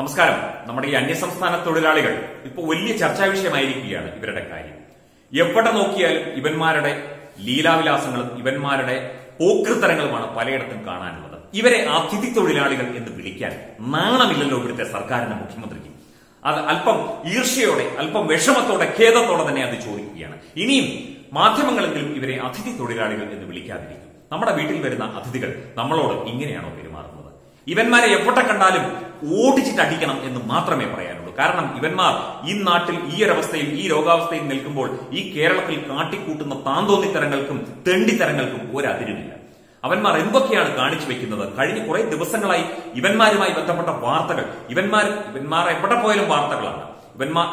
നമസ്കാരം നമ്മുടെ ഈ അന്യസംസ്ഥാന തൊഴിലാളികൾ ഇപ്പൊ വലിയ ചർച്ചാ വിഷയമായിരിക്കുകയാണ് ഇവരുടെ കാര്യം എവിടെ നോക്കിയാലും ഇവന്മാരുടെ ലീലാവിലാസങ്ങളും ഇവന്മാരുടെ പോക്കൃത്തരങ്ങളുമാണ് പലയിടത്തും കാണാനുള്ളത് ഇവരെ അതിഥി തൊഴിലാളികൾ എന്ന് വിളിക്കാൻ നാണമില്ലല്ലോ ഇവിടുത്തെ സർക്കാരിന്റെ മുഖ്യമന്ത്രിക്ക് അത് അല്പം ഈർഷ്യയോടെ അല്പം വിഷമത്തോടെ ഖേദത്തോടെ തന്നെ അത് ചോദിക്കുകയാണ് ഇനിയും മാധ്യമങ്ങളെങ്കിലും ഇവരെ അതിഥി തൊഴിലാളികൾ എന്ന് വിളിക്കാതിരിക്കും നമ്മുടെ വീട്ടിൽ വരുന്ന അതിഥികൾ നമ്മളോട് ഇങ്ങനെയാണോ പെരുമാറുന്നത് ഇവന്മാരെ എവിടെ കണ്ടാലും ഓടിച്ചിട്ട് അടിക്കണം എന്ന് മാത്രമേ പറയാനുള്ളൂ കാരണം ഇവന്മാർ ഈ നാട്ടിൽ ഈ ഒരവസ്ഥയിൽ ഈ രോഗാവസ്ഥയിൽ നിൽക്കുമ്പോൾ ഈ കേരളത്തിൽ കാട്ടിക്കൂട്ടുന്ന താന്തോന്നിത്തരങ്ങൾക്കും തെണ്ടിത്തരങ്ങൾക്കും ഒരതിരുമില്ല അവന്മാർ എന്തൊക്കെയാണ് കാണിച്ചു വെക്കുന്നത് കഴിഞ്ഞ കുറെ ദിവസങ്ങളായി ഇവന്മാരുമായി ബന്ധപ്പെട്ട വാർത്തകൾ ഇവന്മാർ ഇവന്മാർ എവിടെ പോയാലും വാർത്തകളാണ് ഇവന്മാർ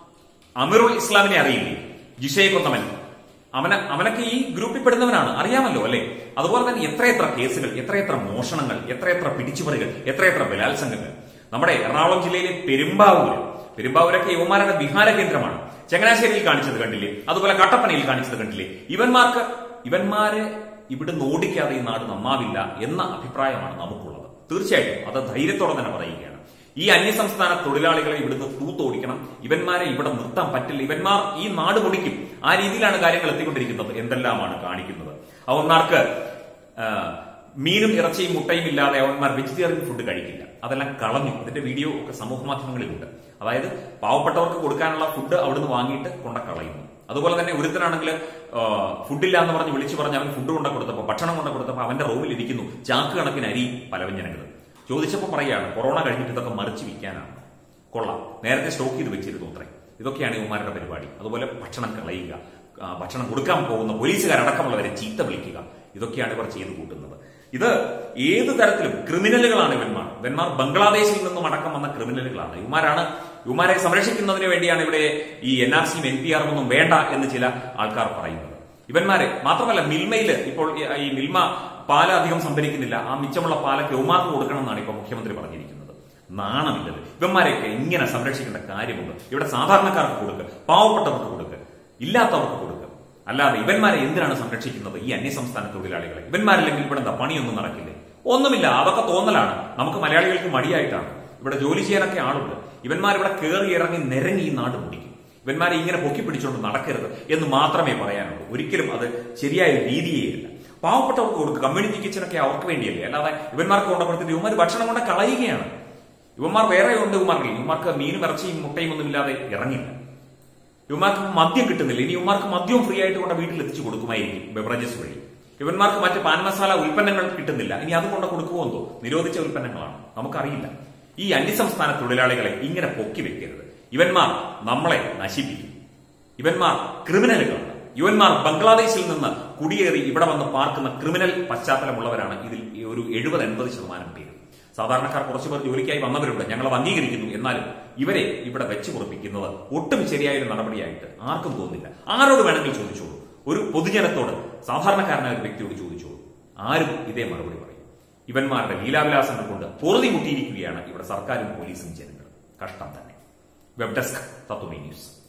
അമിറുൽ ഇസ്ലാമിനെ അറിയില്ലേ ജിഷയെ കൊന്നവൻ അവന അവനൊക്കെ ഈ ഗ്രൂപ്പിൽ പെടുന്നവനാണ് അറിയാമല്ലോ അല്ലെ അതുപോലെ തന്നെ എത്രയെത്ര കേസുകൾ എത്രയെത്ര മോഷണങ്ങൾ എത്രയെത്ര പിടിച്ചുപറികൾ എത്രയെത്ര ബലാത്സംഗങ്ങൾ നമ്മുടെ എറണാകുളം ജില്ലയിലെ പെരുമ്പാവൂര് പെരുമ്പാവൂരൊക്കെ യുവമാരുടെ വിഹാര കേന്ദ്രമാണ് ചങ്ങനാശ്ശേരിയിൽ കാണിച്ചത് കണ്ടില്ലേ അതുപോലെ കട്ടപ്പനയിൽ കാണിച്ചത് കണ്ടില്ലേ ഇവന്മാർക്ക് ഇവന്മാരെ ഇവിടുന്ന് ഓടിക്കാതെ ഈ നാട് നന്നാവില്ല എന്ന അഭിപ്രായമാണ് നമുക്കുള്ളത് തീർച്ചയായിട്ടും അത് ധൈര്യത്തോടെ തന്നെ പറയുകയാണ് ഈ അന്യസംസ്ഥാന തൊഴിലാളികളെ ഇവിടുന്ന് തൂത്തോടിക്കണം ഇവന്മാരെ ഇവിടെ നിർത്താൻ പറ്റില്ല ഇവന്മാർ ഈ നാട് മുടിക്കും ആ രീതിയിലാണ് കാര്യങ്ങൾ എത്തിക്കൊണ്ടിരിക്കുന്നത് എന്തെല്ലാമാണ് കാണിക്കുന്നത് അവന്മാർക്ക് ആ, മീനും ഇറച്ചിയും മുട്ടയും ഇല്ലാതെ അവന്മാർ വെജിറ്റേറിയൻ ഫുഡ് കഴിക്കില്ല അതെല്ലാം കളഞ്ഞു ഇതിന്റെ വീഡിയോ ഒക്കെ സമൂഹ മാധ്യമങ്ങളിലുണ്ട് അതായത് പാവപ്പെട്ടവർക്ക് കൊടുക്കാനുള്ള ഫുഡ് അവിടുന്ന് വാങ്ങിയിട്ട് കൊണ്ട കളയുന്നു അതുപോലെ തന്നെ ഒരുത്തനാണെങ്കിൽ ഫുഡില്ല എന്ന് പറഞ്ഞ് വിളിച്ചു പറഞ്ഞ് അവൻ ഫുഡ് കൊണ്ട കൊടുത്തപ്പോൾ ഭക്ഷണം കൊണ്ട കൊടുത്തപ്പോൾ അവന്റെ റൂമിൽ ഇരിക്കുന്നു ചാക്ക് കണക്കിന് അരി പലവ്യഞ്ജനങ്ങൾ ചോദിച്ചപ്പോൾ പറയാണ് കൊറോണ കഴിഞ്ഞിട്ട് ഇതൊക്കെ മറിച്ച് വിൽക്കാനാണ് കൊള്ളാം നേരത്തെ സ്റ്റോക്ക് ചെയ്ത് വെച്ചിരുന്നു അത്രേ ഇതൊക്കെയാണ് ഇവന്മാരുടെ പരിപാടി അതുപോലെ ഭക്ഷണം കളയുക ആ, ഭക്ഷണം കൊടുക്കാൻ പോകുന്ന പോലീസുകാരടക്കമുള്ളവരെ ചീത്ത വിളിക്കുക ഇതൊക്കെയാണ് ഇവർ ചെയ്തു കൂട്ടുന്നത് ഇത് ഏത് തരത്തിലും ക്രിമിനലുകളാണ് ഇവന്മാർ ഇവന്മാർ ബംഗ്ലാദേശിൽ നിന്നും അടക്കം വന്ന ക്രിമിനലുകളാണ് ഇവന്മാരാണ് ഇവന്മാരെ സംരക്ഷിക്കുന്നതിന് വേണ്ടിയാണ് ഇവിടെ ഈ എൻ ആർ സിയും എൻ പി ആറും ഒന്നും വേണ്ട എന്ന് ചില ആൾക്കാർ പറയുന്നത് ഇവന്മാരെ മാത്രമല്ല മിൽമയില് ഇപ്പോൾ ഈ- ഈ മിൽമ പാല അധികം സംഭരിക്കുന്നില്ല ആ മിച്ചമുള്ള പാലൊക്കെ ഉമാർക്ക് കൊടുക്കണം എന്നാണ് ഇപ്പോൾ മുഖ്യമന്ത്രി പറഞ്ഞിരിക്കുന്നത് നാണമില്ലത് ഇവന്മാരെയൊക്കെ ഇങ്ങനെ സംരക്ഷിക്കേണ്ട കാര്യമുണ്ട് ഇവിടെ സാധാരണക്കാർക്ക് കൊടുക്കുക പാവപ്പെട്ടവർക്ക് കൊടുക്കുക ഇല്ലാത്തവർക്ക് കൊടുക്കുക അല്ലാതെ ഇവന്മാരെ എന്തിനാണ് സംരക്ഷിക്കുന്നത് ഈ അന്യസംസ്ഥാന തൊഴിലാളികളെ ഇവന്മാരില്ലെങ്കിൽ ഇവിടെ എന്താ പണിയൊന്നും നടക്കില്ലേ ഒന്നുമില്ല അതൊക്കെ തോന്നലാണ് നമുക്ക് മലയാളികൾക്ക് മടിയായിട്ടാണ് ഇവിടെ ജോലി ചെയ്യാനൊക്കെ ആളുണ്ട് ഇവന്മാർ ഇവിടെ കയറി ഇറങ്ങി നിരങ്ങി ഈ നാട് മുടിക്കും ഇവന്മാരെ ഇങ്ങനെ പൊക്കി പിടിച്ചുകൊണ്ട് നടക്കരുത് എന്ന് മാത്രമേ പറയാനുള്ളൂ ഒരിക്കലും അത് ശരിയായ രീതിയേയില്ല പാവപ്പെട്ടവർക്ക് കൊടുക്കുക കമ്മ്യൂണിറ്റി കിച്ചനൊക്കെ അവർക്ക് വേണ്ടിയല്ലേ അല്ലാതെ ഇവന്മാർക്ക് കൊണ്ട കൊടുത്തിട്ട് ഇവന്മാർ ഭക്ഷണം കൊണ്ട് കളയുകയാണ് ഇവന്മാർ വേറെ ഉണ്ട് ഇവന്മാർക്ക് ഇവന്മാർക്ക് മീനും ഇറച്ചിയും മുട്ടയും ഒന്നും ഇല്ലാതെ ഇറങ്ങില്ല ഇവന്മാർക്ക് മദ്യം കിട്ടുന്നില്ല ഇനി ഇവന്മാർക്ക് മദ്യവും ഫ്രീ ആയിട്ട് കൊണ്ട് വീട്ടിൽ എത്തിച്ചു കൊടുക്കുമായിരിക്കും ബെവറേജസ് വഴി ഇവന്മാർക്ക് മറ്റ് പാൻ മസാല ഉൽപ്പന്നങ്ങൾ കിട്ടുന്നില്ല ഇനി അത് കൊണ്ട് കൊടുക്കുമോ എന്തോ നിരോധിച്ച ഉൽപ്പന്നങ്ങളാണ് നമുക്കറിയില്ല ഈ അന്യസംസ്ഥാന തൊഴിലാളികളെ ഇങ്ങനെ പൊക്കി വെക്കരുത് ഇവന്മാർ നമ്മളെ നശിപ്പിക്കും ഇവന്മാർ ക്രിമിനലുകളാണ് ഇവന്മാർ ബംഗ്ലാദേശിൽ നിന്ന് കുടിയേറി ഇവിടെ വന്ന് പാർക്കുന്ന ക്രിമിനൽ പശ്ചാത്തലമുള്ളവരാണ് ഇതിൽ ഒരു എഴുപത് എൺപത് ശതമാനം പേര് സാധാരണക്കാർ കുറച്ചു പേർ ജോലിക്കായി വന്നവരുണ്ട് ഞങ്ങൾ അത് അംഗീകരിക്കുന്നു എന്നാലും ഇവരെ ഇവിടെ വെച്ച് കുറിപ്പിക്കുന്നത് ഒട്ടും ശരിയായ ഒരു നടപടിയായിട്ട് ആർക്കും തോന്നില്ല ആരോട് വേണമെങ്കിൽ ചോദിച്ചോളൂ ഒരു പൊതുജനത്തോട് സാധാരണക്കാരനായ ഒരു വ്യക്തിയോട് ചോദിച്ചോളൂ ആരും ഇതേ മറുപടി പറയും ഇവന്മാരുടെ ലീലാവിലാസങ്ങൾ കൊണ്ട് പൊറുതി മുട്ടിയിരിക്കുകയാണ് ഇവിടെ സർക്കാരും പോലീസും ജനങ്ങളും കഷ്ടം തന്നെ വെബ് ഡെസ്ക് തത്വമേ ന്യൂസ്